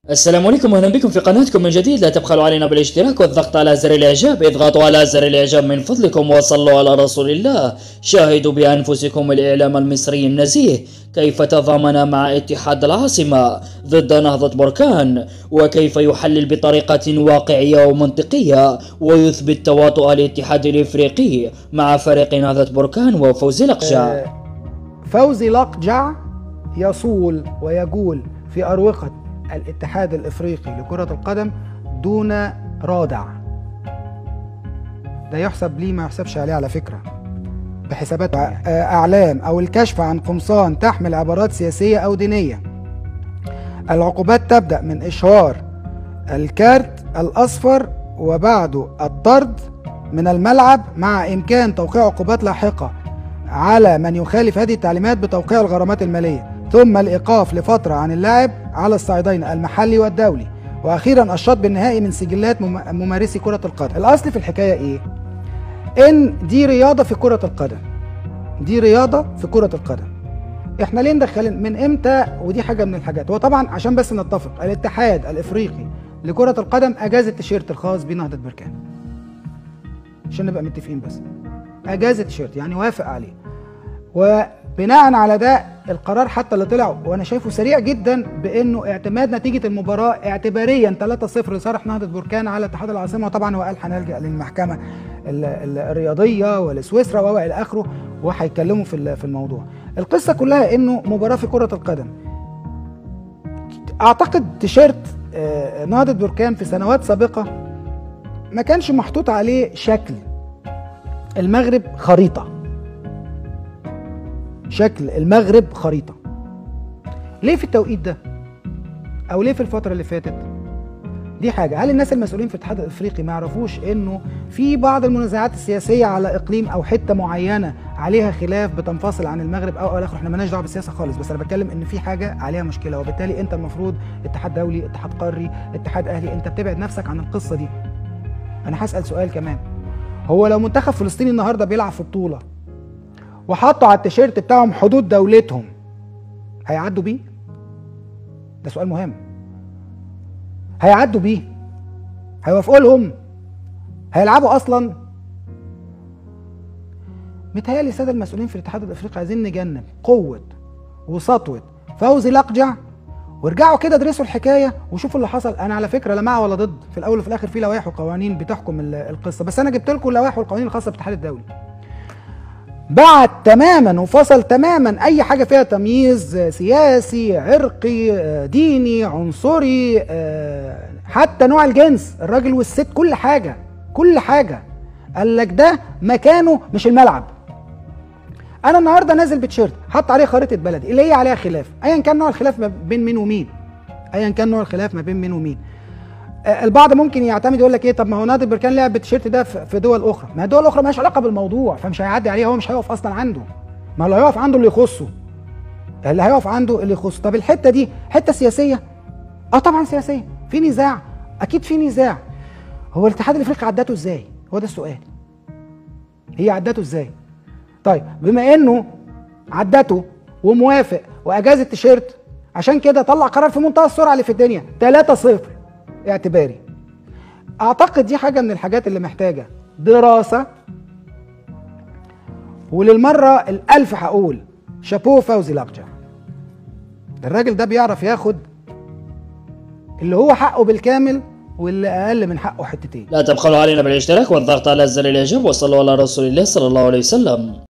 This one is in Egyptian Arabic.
السلام عليكم واهلا بكم في قناتكم من جديد لا تبخلوا علينا بالاشتراك والضغط على زر الاعجاب اضغطوا على زر الاعجاب من فضلكم وصلوا على رسول الله شاهدوا بانفسكم الاعلام المصري النزيه كيف تضامن مع اتحاد العاصمه ضد نهضه بركان وكيف يحلل بطريقه واقعيه ومنطقيه ويثبت تواطؤ الاتحاد الافريقي مع فريق نهضه بركان وفوز الاقجع فوزي لقجع يصول ويجول في أروقة الاتحاد الإفريقي لكرة القدم دون رادع ده يحسب ليه ما يحسبش عليه على فكرة بحسابات أعلام أو الكشف عن قمصان تحمل عبارات سياسية أو دينية العقوبات تبدأ من إشهار الكارت الأصفر وبعده الطرد من الملعب مع إمكان توقيع عقوبات لاحقة على من يخالف هذه التعليمات بتوقيع الغرامات المالية ثم الإيقاف لفترة عن اللعب على الصعيدين المحلي والدولي وأخيرا الشط بالنهائي من سجلات ممارسي كرة القدم الأصل في الحكاية إيه؟ إن دي رياضة في كرة القدم دي رياضة في كرة القدم احنا ليه ندخل من امتى ودي حاجه من الحاجات وطبعا عشان بس نتفق الاتحاد الافريقي لكره القدم اجاز التيشيرت الخاص بنهضه بركان عشان نبقى متفقين بس اجاز التيشيرت يعني وافق عليه وبناء على ده القرار حتى اللي طلع وانا شايفه سريع جدا بانه اعتماد نتيجه المباراه اعتباريا 3-0 لصالح نهضه بركان على اتحاد العاصمه وطبعا هو قال هنلجا للمحكمه الرياضيه والسويسرا والى اخره وهيتكلموا في في الموضوع. القصه كلها انه مباراه في كره القدم. اعتقد تيشيرت نهضه بركان في سنوات سابقه ما كانش محطوط عليه شكل المغرب خريطه شكل المغرب خريطه ليه في التوقيت ده او ليه في الفتره اللي فاتت دي حاجه هل الناس المسؤولين في الاتحاد الافريقي ما يعرفوش انه في بعض المنازعات السياسيه على اقليم او حته معينه عليها خلاف بتنفصل عن المغرب او او اخره احنا مالناش دعوه بالسياسه خالص بس انا بتكلم ان في حاجه عليها مشكله وبالتالي انت المفروض اتحاد دولي اتحاد قاري اتحاد اهلي انت بتبعد نفسك عن القصه دي انا هسال سؤال كمان هو لو منتخب فلسطيني النهارده بيلعب في بطوله وحطوا على التيشيرت بتاعهم حدود دولتهم هيعدوا بيه؟ ده سؤال مهم هيعدوا بيه هيوافقوا لهم هيلعبوا اصلا متهيألي الساده المسؤولين في الاتحاد الافريقي عايزين نجنب قوه وسطوه فوزي لقجع وارجعوا كده ادرسوا الحكايه وشوفوا اللي حصل انا على فكره لا مع ولا ضد في الاول وفي الاخر في لوائح وقوانين بتحكم القصه بس انا جبت لكم اللوائح والقوانين الخاصه بالاتحاد الدولي بعد تماما وفصل تماما اي حاجه فيها تمييز سياسي عرقي ديني عنصري حتى نوع الجنس الراجل والست كل حاجه كل حاجه قال لك ده مكانه مش الملعب انا النهارده نازل بتيشيرت حط عليه خريطه بلدي اللي هي عليها خلاف ايا كان نوع الخلاف ما بين مين ومين ايا كان نوع الخلاف ما بين مين ومين البعض ممكن يعتمد يقول لك ايه طب ما هو نادي بركان لعب بالتيشيرت ده في دول اخرى ما دول اخرى مالهاش علاقه بالموضوع فمش هيعدي عليه هو مش هيقف اصلا عنده ما اللي هيقف عنده اللي يخصه اللي هيقف عنده اللي يخصه طب الحته دي حته سياسيه اه طبعا سياسيه في نزاع اكيد في نزاع هو الاتحاد الافريقي عدته ازاي هو ده السؤال هي عدته ازاي طيب بما انه عدته وموافق واجاز التيشيرت عشان كده طلع قرار في منتهى السرعه اللي في الدنيا 3-0 اعتباري اعتقد دي حاجه من الحاجات اللي محتاجه دراسه وللمره الالف هقول شابوه فوزي لقجع الراجل ده بيعرف ياخد اللي هو حقه بالكامل واللي اقل من حقه حتتين لا تبخلوا علينا بالاشتراك والضغط على زر الاعجاب وصلوا على رسول الله صلى الله عليه وسلم